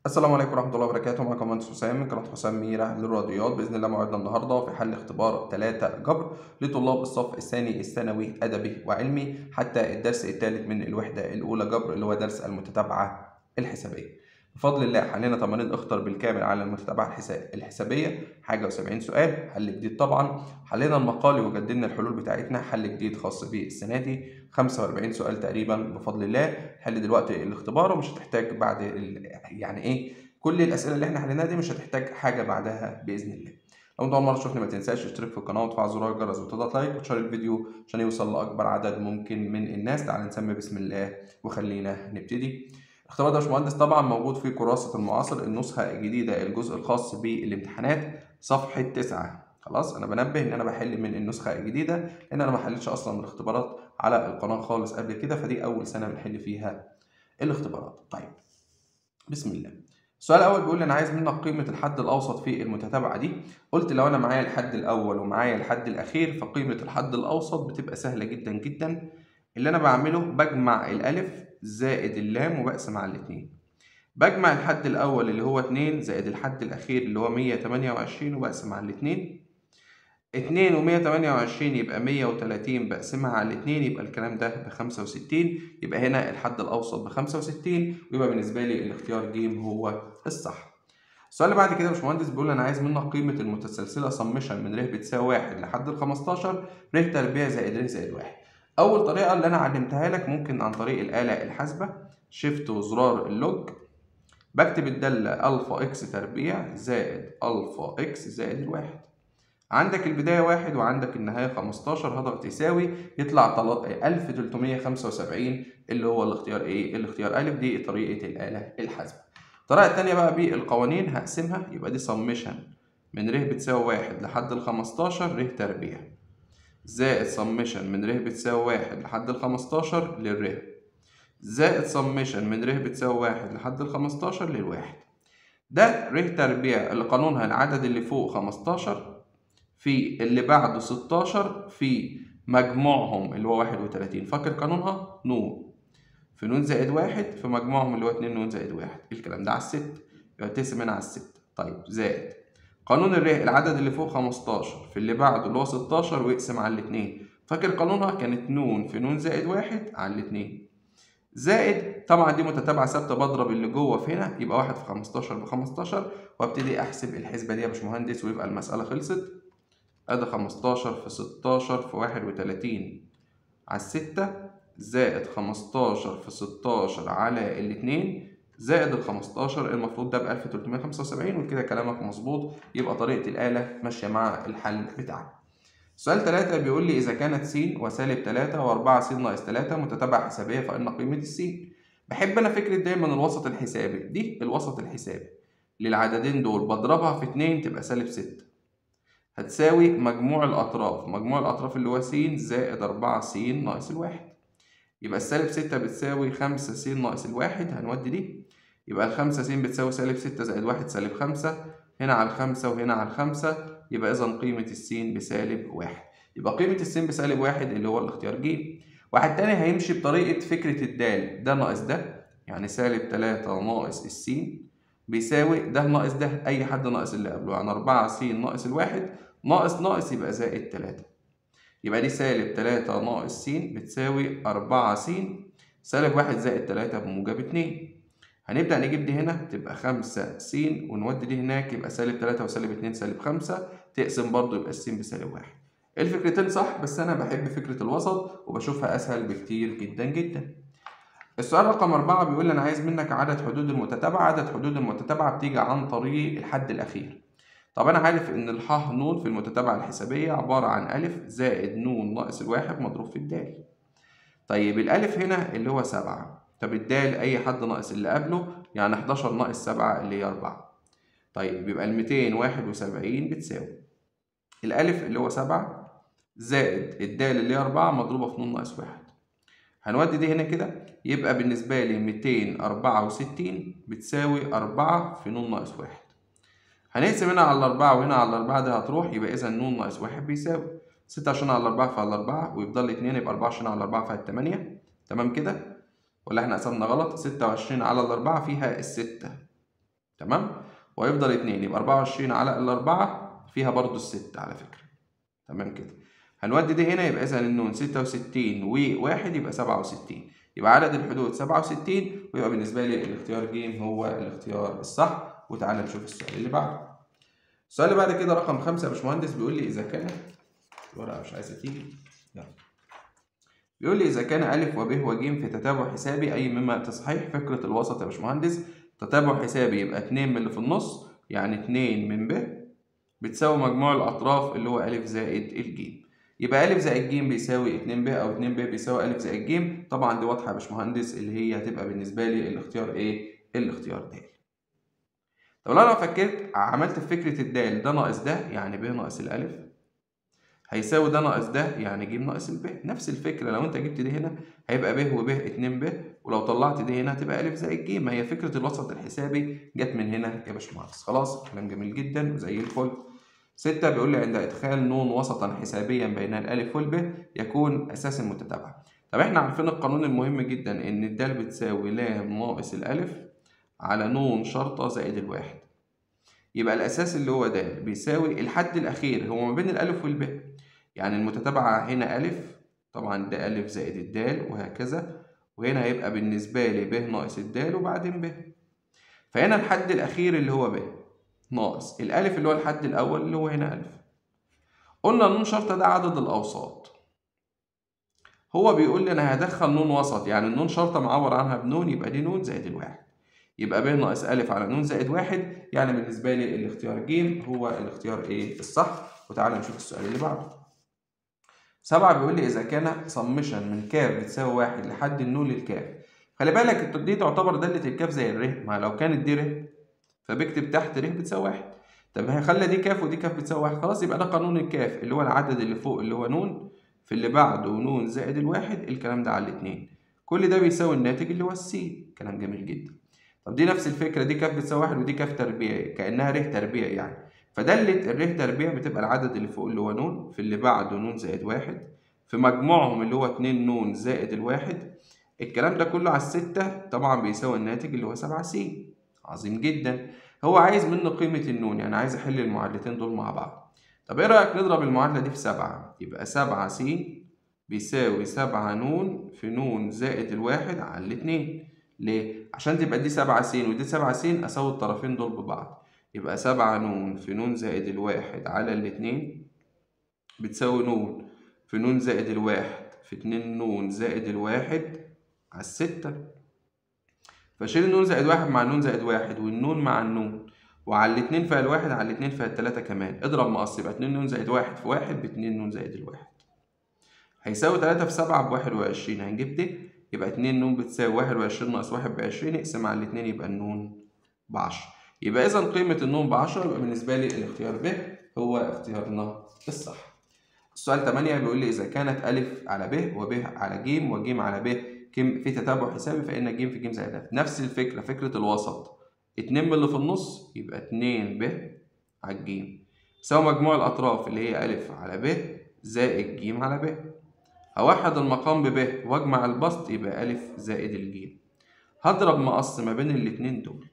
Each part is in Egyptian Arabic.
السلام عليكم ورحمة الله وبركاته معكم مهندس حسام من قناة حسام ميرة للرياضيات بإذن الله موعدنا النهاردة في حل اختبار 3 جبر لطلاب الصف الثاني الثانوي أدبي وعلمي حتى الدرس الثالث من الوحدة الأولى جبر اللي هو درس المتتابعة الحسابية بفضل الله حلينا تمارين اختر بالكامل على المتتابعة الحسا- الحسابية حاجة و70 سؤال حل جديد طبعا حلينا المقالي وجددنا الحلول بتاعتنا حل جديد خاص بالسنة دي 45 سؤال تقريبا بفضل الله حل دلوقتي الاختبار ومش هتحتاج بعد ال... يعني ايه كل الاسئله اللي احنا حليناها دي مش هتحتاج حاجه بعدها باذن الله لو انت اول مره تشوفني ما تنساش تشترك في القناه وتفعل زرار الجرس وتضغط لايك وتشارك الفيديو عشان يوصل لاكبر عدد ممكن من الناس تعال نسمي بسم الله وخلينا نبتدي الاختبار ده يا باشمهندس طبعا موجود في كراسه المعاصر النسخه الجديده الجزء الخاص بالامتحانات صفحه 9 خلاص انا بنبه ان انا بحل من النسخه الجديده لان انا ما حلتش اصلا الاختبارات على القناه خالص قبل كده فدي اول سنه بنحل فيها الاختبارات طيب بسم الله السؤال الاول بيقول لي انا عايز منك قيمه الحد الاوسط في المتتابعه دي قلت لو انا معايا الحد الاول ومعايا الحد الاخير فقيمه الحد الاوسط بتبقى سهله جدا جدا اللي انا بعمله بجمع الالف زائد اللام وبقسم على الاتنين بجمع الحد الاول اللي هو 2 زائد الحد الاخير اللي هو 128 وبقسم على الاتنين 2 و 128 يبقى 130 بقسمها على الاتنين يبقى الكلام ده ب 65 يبقى هنا الحد الأوسط ب 65 ويبقى بالنسبة لي الاختيار ج هو الصح. السؤال اللي بعد كده يا باشمهندس بيقول أنا عايز منك قيمة المتسلسلة سمشن من ر بتساوي 1 لحد ال 15 ر تربيع زائد ر زائد 1. أول طريقة اللي أنا علمتها لك ممكن عن طريق الآلة الحاسبة شيفت وزرار اللوج بكتب الدالة ألفا إكس تربيع زائد ألفا إكس زائد الواحد. عندك البداية واحد وعندك النهاية 15 هضغط يساوي يطلع 1375 اللي هو الاختيار ايه؟ الاختيار أ دي طريقة الآلة الحاسبة. الطريقة التانية بقى بالقوانين هقسمها يبقى دي سمشن من ر بتساوي واحد لحد ال 15 ر تربيع زائد سمشن من ر بتساوي واحد لحد ال 15 للر زائد سمشن من ر بتساوي واحد لحد ال 15 للواحد. ده ر تربيع اللي قانونها العدد اللي فوق 15 في اللي بعده 16 في مجموعهم اللي هو 31 فاكر قانونها نون في نون زائد واحد في مجموعهم اللي هو 2 نون زائد واحد الكلام ده على الست يبقى تقسم هنا على الست طيب زائد قانون الر العدد اللي فوق 15 في اللي بعده اللي هو 16 ويقسم على الاتنين فاكر قانونها كانت نون في نون زائد واحد على الاتنين زائد طبعا دي متتابعة ثابتة بضرب اللي جوه في هنا يبقى واحد في 15 ب 15 وابتدي احسب الحسبة دي يا باشمهندس ويبقى المسألة خلصت ادي 15 في 16 في 31 على الستة زائد 15 في 16 على الاتنين زائد ال 15 المفروض ده ب 1375 وكده كلامك مظبوط يبقى طريقة الآلة ماشية مع الحل بتاعك. سؤال 3 بيقول لي إذا كانت س وسالب 3 و4 س ناقص 3 متتابعة حسابية فإن قيمة الس بحب أنا فكرة دايما الوسط الحسابي دي الوسط الحسابي للعددين دول بضربها في 2 تبقى سالب 6 هتساوي مجموع الأطراف مجموع الأطراف اللي هو س زائد أربعة س ناقص الواحد يبقى السالب ستة بتساوي خمسة س ناقص الواحد هنودي دي يبقى الخمسة س بتساوي سالب ستة زائد واحد سالب خمسة هنا على الخمسة وهنا على الخمسة يبقى إذا قيمة السين بسالب واحد يبقى قيمة السين بسالب واحد اللي هو الاختيار ج واحد تاني هيمشي بطريقة فكرة الدال ده ناقص ده يعني سالب تلاتة ناقص السين بيساوي ده ناقص ده أي حد ناقص اللي قبله يعني أربعة س ناقص الواحد ناقص ناقص يبقى زائد تلاتة يبقى دي سالب تلاتة ناقص س بتساوي أربعة س سالب واحد زائد تلاتة بموجب اتنين هنبدأ نجيب دي هنا تبقى خمسة س ونودي دي هناك يبقى سالب تلاتة وسالب اتنين سالب خمسة تقسم برضه يبقى الس بسالب واحد الفكرتين صح بس أنا بحب فكرة الوسط وبشوفها أسهل بكتير جدا جدا السؤال رقم أربعة بيقول لي أنا عايز منك عدد حدود المتتابعة عدد حدود المتتابعة بتيجي عن طريق الحد الأخير طب أنا عارف إن الح نون في المتتابعة الحسابية عبارة عن ألف زائد نون ناقص الواحد مضروب في الدال طيب الألف هنا اللي هو سبعة طب الدال أي حد ناقص اللي قبله يعني 11 ناقص سبعة اللي هي أربعة طيب يبقى الميتين واحد وسبعين بتساوي الألف اللي هو سبعة زائد الدال اللي هي أربعة مضروبة في نون ناقص واحد هنودي دي هنا كده يبقى بالنسبة لي ميتين أربعة وستين بتساوي أربعة في نون ناقص واحد هنقسم هنا على الأربعة وهنا على الأربعة دي هتروح يبقى إذا نون ناقص واحد بيساوي ستة عشرين على الأربعة فعلى الأربعة ويفضل لي اتنين يبقى أربعة وعشرين على الأربعة فيها التمانية تمام كده ولا احنا قسمنا غلط ستة وعشرين على الأربعة فيها الستة تمام ويفضل اتنين يبقى أربعة وعشرين على الأربعة فيها برضو الستة على فكرة تمام كده هنودي دي هنا يبقى إذا النون ستة وستين وواحد يبقى سبعة وستين يبقى عدد الحدود سبعة وستين ويبقى بالنسبة لي الاختيار ج هو الاختيار الصح وتعالى نشوف السؤال اللي بعده السؤال اللي بعد كده رقم خمسة يا باشمهندس بيقول لي إذا كان الورقة مش عايزة تيجي يلا بيقول لي إذا كان أ وب وج في تتابع حسابي أي مما تصحيح فكرة الوسط يا باشمهندس تتابع حسابي يبقى اتنين من اللي في النص يعني اتنين من ب بتساوي مجموع الأطراف اللي هو أ زائد الج يبقى أ زائد ج بيساوي اتنين ب أو اتنين ب بيساوي أ زائد ج طبعا دي واضحة يا باشمهندس اللي هي هتبقى بالنسبة لي الاختيار إيه؟ الاختيار د طب لو أنا فكرت عملت في فكرة الدال ده ناقص ده يعني ب ناقص الألف هيساوي ده ناقص ده يعني ج ناقص الب نفس الفكرة لو أنت جبت دي هنا هيبقى ب وب اتنين ب ولو طلعت دي هنا هتبقى أ زائد ج ما هي فكرة الوسط الحسابي جت من هنا يا باشمهندس خلاص كلام جميل جدا وزي الفل ستة بيقول لي عند إدخال نون وسطا حسابيا بين الألف والب يكون أساس المتتابعة طب احنا عارفين القانون المهم جدا إن الدال بتساوي لام ناقص الألف على نون شرطة زائد الواحد يبقى الأساس اللي هو د بيساوي الحد الأخير هو ما بين الألف والب يعني المتتابعة هنا ألف طبعا ده ألف زائد الدال وهكذا وهنا هيبقى بالنسبة لي ب ناقص الدال وبعدين ب فهنا الحد الأخير اللي هو ب ناقص الألف اللي هو الحد الأول اللي هو هنا ألف قلنا نون شرطة ده عدد الأوساط هو بيقول لي أنا هدخل نون وسط يعني النون شرطة معور عنها بنون يبقى دي نون زائد الواحد يبقى ب ناقص ألف على نون زائد واحد يعني بالنسبة لي الاختيار ج هو الاختيار إيه الصح وتعالى نشوف السؤال اللي بعده سبعة بيقول لي إذا كان سمشن من كاف بتساوي واحد لحد النون للكاف خلي بالك دي تعتبر دالة الكاف زي الر ما لو كانت دي ر فبكتب تحت ر بتساوي واحد طب هخلي دي كاف ودي كاف بتساوي واحد خلاص يبقى ده قانون الكاف اللي هو العدد اللي فوق اللي هو نون في اللي بعده نون زائد الواحد الكلام ده على الاتنين كل ده بيساوي الناتج اللي هو السي كلام جميل جدا طب دي نفس الفكرة دي كاف بتساوي واحد ودي كاف تربيع كأنها ر تربيع يعني فدالة الر تربيع بتبقى العدد اللي فوق اللي هو نون في اللي بعده نون زائد واحد في مجموعهم اللي هو اتنين نون زائد الواحد الكلام ده كله على الستة طبعا بيساوي الناتج اللي هو سبعة س عظيم جدا هو عايز منه قيمة النون يعني عايز أحل المعادلتين دول مع بعض طب إيه رأيك نضرب المعادلة دي في سبعة يبقى سبعة س بيساوي سبعة نون في نون زائد الواحد على الاتنين ليه؟ عشان تبقى دي سبعة س ودي سبعة س أساوي الطرفين دول ببعض يبقى سبعة نون في نون زائد الواحد على الاتنين بتساوي نون في نون زائد الواحد في اتنين نون زائد الواحد على الستة فشيل النون زائد واحد مع النون زائد واحد والنون مع النون وعلى الاتنين فيها الواحد على الاتنين فيها التلاتة كمان اضرب مقص يبقى اتنين نون زائد واحد في واحد باتنين نون زائد الواحد هيساوي تلاتة في سبعة بواحد وعشرين هنجيب دي يبقى اتنين نون بتساوي واحد وعشرين ناقص واحد بعشرين اقسم على الاتنين يبقى النون بعشرة يبقى إذا قيمة النون بعشرة يبقى بالنسبة لي الاختيار ب هو اختيارنا الصح. السؤال 8 بيقول لي إذا كانت أ على ب وب على ج وج على ب في تتابع حسابي فإن ج في ج زائد أ نفس الفكرة فكرة الوسط اتنين من اللي في النص يبقى اتنين ب على الج يساوي مجموع الأطراف اللي هي أ على ب زائد ج على ب هوحد المقام بب واجمع البسط يبقى أ زائد الج هضرب مقص ما بين الاتنين دول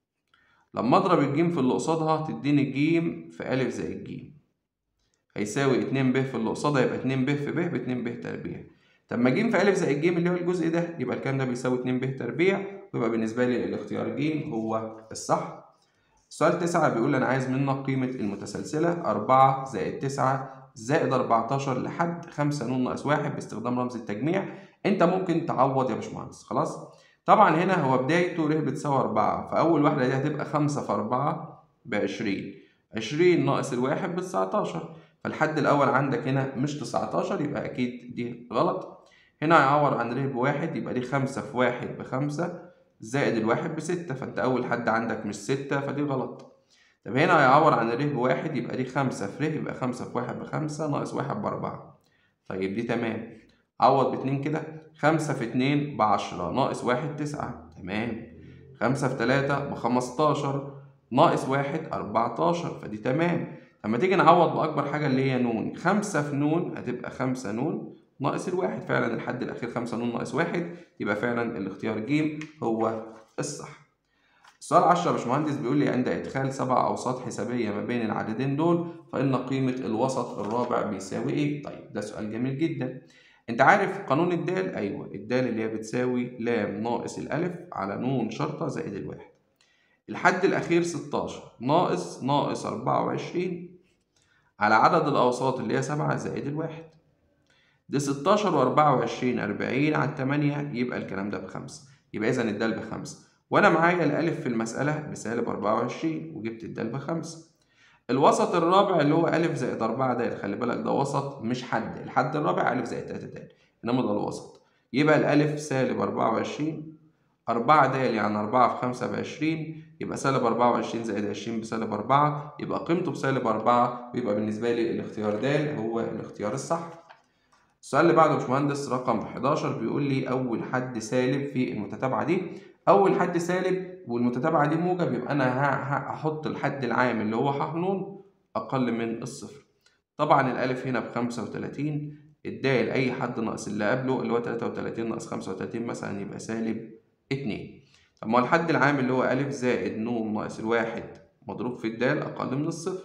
لما اضرب الجيم في اللي قصادها تديني جيم في أ زائد ج هيساوي اتنين ب في اللي قصادها يبقى اتنين ب في ب باتنين ب تربيع طب ما ج في أ زائد ج اللي هو الجزء ده يبقى الكلام ده بيساوي اتنين ب تربيع ويبقى بالنسبة لي الاختيار ج هو الصح السؤال تسعة بيقول أنا عايز منك قيمة المتسلسلة أربعة زائد تسعة زائد أربعتاشر لحد خمسة نون ناقص واحد باستخدام رمز التجميع أنت ممكن تعوض يا باشمهندس خلاص طبعا هنا هو بدايته ر بتساوي أربعة فأول واحدة دي هتبقى خمسة في أربعة بعشرين عشرين ناقص الواحد بتسعتاشر فالحد الأول عندك هنا مش تسعتاشر يبقى أكيد دي غلط هنا هيعوض عن ر بواحد يبقى دي خمسة في واحد بخمسة زائد الواحد بستة فأنت أول حد عندك مش ستة فدي غلط طب هنا هيعوض عن ر بواحد يبقى دي خمسة في ر يبقى خمسة في واحد بخمسة ناقص واحد بأربعة طيب دي تمام عوض باتنين كده خمسة في اتنين بعشرة ناقص واحد تسعة تمام خمسة في تلاتة بخمستاشر ناقص واحد أربعتاشر فدي تمام لما تيجي نعوض بأكبر حاجة اللي هي نون خمسة في نون هتبقى خمسة نون ناقص الواحد فعلا الحد الأخير خمسة نون ناقص واحد يبقى فعلا الاختيار ج هو الصح السؤال 10 يا باشمهندس بيقول لي عند إدخال سبع أوساط حسابية ما بين العددين دول فإن قيمة الوسط الرابع بيساوي إيه؟ طيب ده سؤال جميل جدا. أنت عارف قانون الدال؟ أيوه الدال اللي هي بتساوي لام ناقص الألف على نون شرطة زائد الواحد. الحد الأخير 16 ناقص ناقص 24 على عدد الأوساط اللي هي 7 زائد الواحد. دي 16 و24 40 على 8 يبقى الكلام ده بخمسة. يبقى إذا الدال بخمسة. وأنا معايا الألف في المسألة بسالب 24 وجبت الدال بخمسة. الوسط الرابع اللي هو ألف زائد أربعة دال خلي بالك ده وسط مش حد الحد الرابع ألف زائد تلاتة دال إنما ده الوسط يبقى الألف سالب أربعة وعشرين أربعة دال يعني أربعة في خمسة بعشرين يبقى سالب أربعة وعشرين زائد عشرين بسالب أربعة يبقى قيمته بسالب أربعة ويبقى بالنسبة لي الاختيار دال هو الاختيار الصح السؤال اللي بعده يا باشمهندس رقم 11 بيقول لي أول حد سالب في المتتابعة دي أول حد سالب والمتتابعة دي موجب يبقى أنا هحط الحد العام اللي هو ح ن أقل من الصفر طبعا الألف هنا بخمسة وتلاتين الدال أي حد ناقص اللي قبله اللي هو تلاتة وتلاتين ناقص خمسة وتلاتين مثلا يبقى سالب اتنين طب ما الحد العام اللي هو ألف زائد ن ناقص الواحد مضروب في الدال أقل من الصفر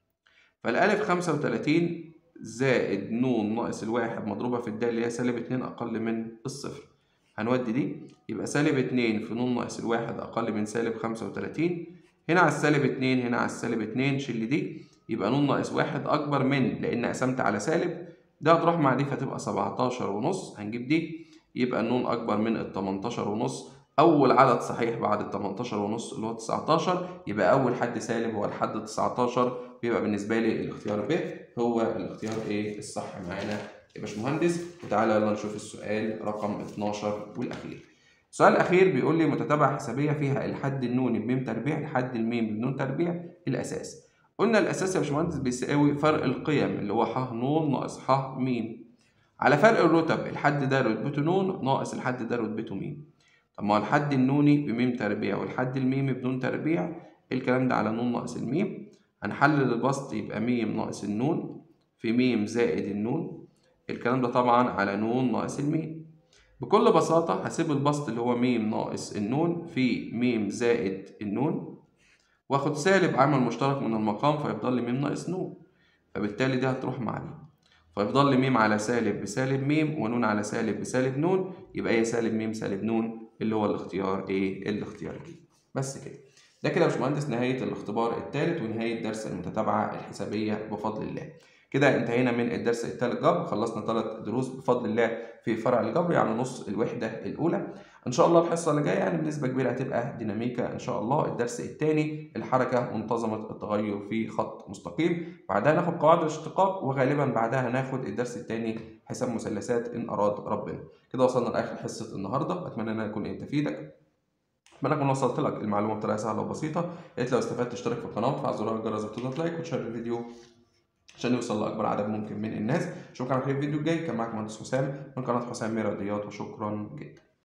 فالألف خمسة وتلاتين زائد ن ناقص الواحد مضروبة في الدال اللي هي سالب اتنين أقل من الصفر هنودي دي يبقى سالب اتنين في ن ناقص الواحد أقل من سالب خمسة وتلاتين هنا على السالب اتنين هنا على السالب اتنين شيل دي يبقى ن ناقص واحد أكبر من لأن قسمت على سالب ده هتروح مع دي فتبقى سبعتاشر ونص هنجيب دي يبقى النون أكبر من التمنتاشر ونص أول عدد صحيح بعد التمنتاشر ونص اللي هو تسعتاشر يبقى أول حد سالب هو الحد تسعتاشر بيبقى بالنسبة لي الاختيار ب هو الاختيار إيه الصح معانا يا باشمهندس وتعالى يلا نشوف السؤال رقم 12 والأخير. السؤال الأخير بيقول لي متتابعة حسابية فيها الحد النوني بميم تربيع الحد الميم بنون تربيع الأساس. قلنا الأساس يا باشمهندس بيساوي فرق القيم اللي هو ح ن ناقص ح م على فرق الرتب الحد ده رتبته ن ناقص الحد ده رتبته م. طب ما هو الحد النوني بميم تربيع والحد الميم بنون تربيع الكلام ده على ن ناقص الميم هنحلل البسط يبقى م ناقص النون في م زائد النون الكلام ده طبعا على ن ناقص الميم بكل بساطة هسيب البسط اللي هو م ناقص النون في م زائد النون واخد سالب عامل مشترك من المقام فيفضل لي م ناقص ن فبالتالي دي هتروح مع دي فيفضل لي م على سالب بسالب م ونون على سالب بسالب ن يبقى هي سالب م سالب ن اللي هو الاختيار ايه الاختيار دي بس كده ده كده يا باشمهندس نهاية الاختبار الثالث ونهاية درس المتتابعة الحسابية بفضل الله كده انتهينا من الدرس الثالث جبر خلصنا ثلاث دروس بفضل الله في فرع الجبر يعني نص الوحده الاولى ان شاء الله الحصه اللي جايه يعني بنسبه كبيره هتبقى ديناميكا ان شاء الله الدرس الثاني الحركه منتظمه التغير في خط مستقيم بعدها ناخد قواعد الاشتقاق وغالبا بعدها هناخد الدرس الثاني حساب مثلثات ان اراد ربنا كده وصلنا لاخر حصه النهارده اتمنى ان انا اكون قدرت افيدك اتمنى اكون وصلت لك المعلومه بطريقه سهله وبسيطه يا ريت لو استفدت تشترك في القناه وتفعل زرار الجرس وتضغط لايك وتشير الفيديو عشان يوصل لاكبر عدد ممكن من الناس اشوفك على خير الفيديو الجاي كان معاكم مهندس حسام من قناه حسام رياضيات وشكرا جدا